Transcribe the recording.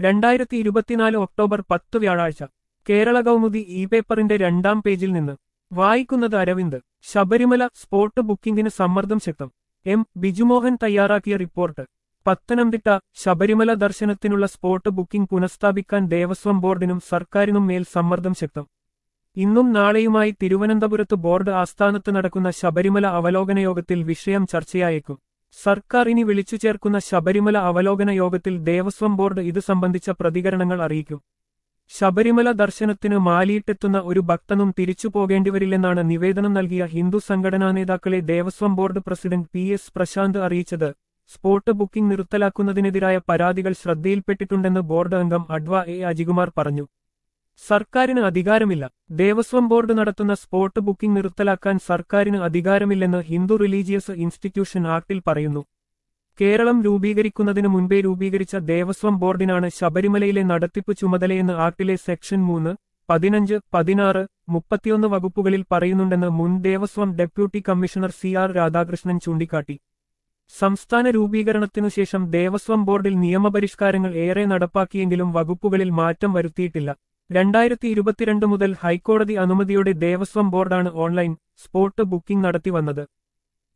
രണ്ടായിരത്തി ഇരുപത്തിനാല് ഒക്ടോബർ പത്ത് വ്യാഴാഴ്ച കേരള കൗമുദി ഇ പേപ്പറിന്റെ രണ്ടാം പേജിൽ നിന്ന് വായിക്കുന്നത് അരവിന്ദ് ശബരിമല സ്പോട്ട് ബുക്കിംഗിന് സമ്മർദ്ദം ശക്തം എം ബിജുമോഹൻ തയ്യാറാക്കിയ റിപ്പോർട്ട് പത്തനംതിട്ട ശബരിമല ദർശനത്തിനുള്ള സ്പോട്ട് ബുക്കിംഗ് പുനഃസ്ഥാപിക്കാൻ ദേവസ്വം ബോർഡിനും സർക്കാരിനും മേൽ സമ്മർദ്ദം ശക്തം ഇന്നും നാളെയുമായി തിരുവനന്തപുരത്ത് ബോർഡ് ആസ്ഥാനത്ത് നടക്കുന്ന ശബരിമല അവലോകന യോഗത്തിൽ വിഷയം ചർച്ചയായേക്കും സർക്കാർ ഇനി വിളിച്ചു ചേർക്കുന്ന ശബരിമല അവലോകന യോഗത്തിൽ ദേവസ്വം ബോർഡ് ഇത് സംബന്ധിച്ച പ്രതികരണങ്ങൾ അറിയിക്കും ശബരിമല ദർശനത്തിന് മാലിയിട്ടെത്തുന്ന ഒരു ഭക്തനും തിരിച്ചു പോകേണ്ടിവരില്ലെന്നാണ് നിവേദനം നൽകിയ ഹിന്ദു സംഘടനാ നേതാക്കളെ Devaswom board president P S Prashant അറിയിച്ചത് സ്പോട്ട് ബുക്കിംഗ് നിർത്തലാക്കുന്നതിനെതിരായ പരാതികൾ ശ്രദ്ധയിൽപ്പെട്ടിട്ടുണ്ടെന്ന് ബോർഡ് അംഗം അഡ്വ എ അജികുമാർ പറഞ്ഞു സർക്കാരിന് അധികാരമില്ല ദേവസ്വം ബോർഡ് നടത്തുന്ന സ്പോട്ട് ബുക്കിംഗ് നിർത്തലാക്കാൻ സർക്കാരിന് അധികാരമില്ലെന്ന് ഹിന്ദു റിലീജിയസ് ഇൻസ്റ്റിറ്റ്യൂഷൻ ആക്ടിൽ പറയുന്നു കേരളം രൂപീകരിക്കുന്നതിന് മുൻപേ രൂപീകരിച്ച ദേവസ്വം ബോർഡിനാണ് ശബരിമലയിലെ നടത്തിപ്പ് ചുമതലയെന്ന് ആക്ടിലെ സെക്ഷൻ മൂന്ന് പതിനഞ്ച് പതിനാറ് മുപ്പത്തിയൊന്ന് വകുപ്പുകളിൽ പറയുന്നുണ്ടെന്ന് മുൻ Devaswom deputy commissioner C R Radhakrishnan ചൂണ്ടിക്കാട്ടി സംസ്ഥാന രൂപീകരണത്തിനു ശേഷം ദേവസ്വം ബോർഡിൽ നിയമപരിഷ്കാരങ്ങൾ ഏറെ നടപ്പാക്കിയെങ്കിലും വകുപ്പുകളിൽ മാറ്റം വരുത്തിയിട്ടില്ല രണ്ടായിരത്തി ഇരുപത്തിരണ്ട് മുതൽ ഹൈക്കോടതി അനുമതിയോടെ ദേവസ്വം ബോർഡാണ് ഓൺലൈൻ സ്പോട്ട് ബുക്കിംഗ് നടത്തിവന്നത്